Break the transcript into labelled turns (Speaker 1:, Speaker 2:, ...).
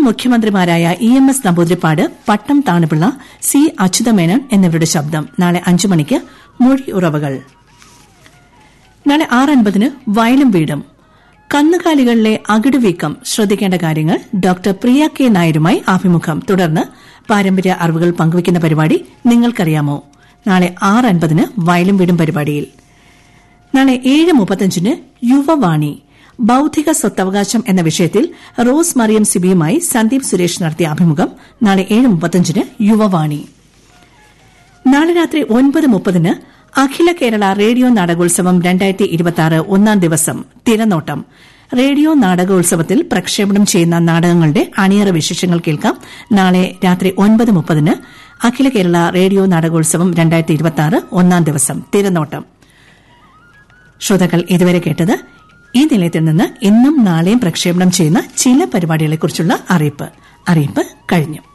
Speaker 1: മുഖ്യമന്ത്രിമാരായ E M S Namboodiripad Pattom Thanu Pillai C Achutha Menon എന്നിവരുടെ ശബ്ദം നാളെ അഞ്ചു മണിക്ക് മൊഴി ഉറവകൾ നാളെ ആറ് അൻപതിന് വയലും വീടും കന്നുകാലികളിലെ അകിടുവീക്കം ശ്രദ്ധിക്കേണ്ട കാര്യങ്ങൾ ഡോക്ടർ പ്രിയ കെ നായരുമായി അഭിമുഖം തുടർന്ന് പാരമ്പര്യ അറിവുകൾ പങ്കുവയ്ക്കുന്ന പരിപാടി നിങ്ങൾക്കറിയാമോ നാളെ ആറ് അൻപതിന് വയലും വീടും പരിപാടിയിൽ നാളെ ഏഴ് മുപ്പത്തഞ്ചിന് യുവവാണി ബൌദ്ധിക സ്വത്തവകാശം എന്ന വിഷയത്തിൽ റോസ് മറിയം സിബിയുമായി സന്ദീപ് സുരേഷ് നടത്തിയ അഭിമുഖം നാളെ ഏഴ് മുപ്പത്തഞ്ചിന് യുവവാണി നാളെ രാത്രി ഒൻപത് മുപ്പതിന് അഖില കേരള റേഡിയോ നാടകോത്സവം രണ്ടായിരത്തി ഇരുപത്തിയാറ് ഒന്നാം ദിവസം തിരനോട്ടം റേഡിയോ നാടകോത്സവത്തിൽ പ്രക്ഷേപണം ചെയ്യുന്ന നാടകങ്ങളുടെ അണിയറ വിശേഷങ്ങൾ കേൾക്കാം നാളെ രാത്രി ഒൻപത് മുപ്പതിന് അഖില കേരള റേഡിയോ നാടകോത്സവം രണ്ടായിരത്തി ഇരുപത്തിയാറ് ഒന്നാം ദിവസം തിരനോട്ടം ശ്രോതാക്കൾ ഇതുവരെ കേട്ടത് ഈ നിലയത്തിൽ നിന്ന് ഇന്നും നാളെയും പ്രക്ഷേപണം ചെയ്യുന്ന ചില പരിപാടികളെക്കുറിച്ചുള്ള അറിയിപ്പ് അറിയിപ്പ് കഴിഞ്ഞു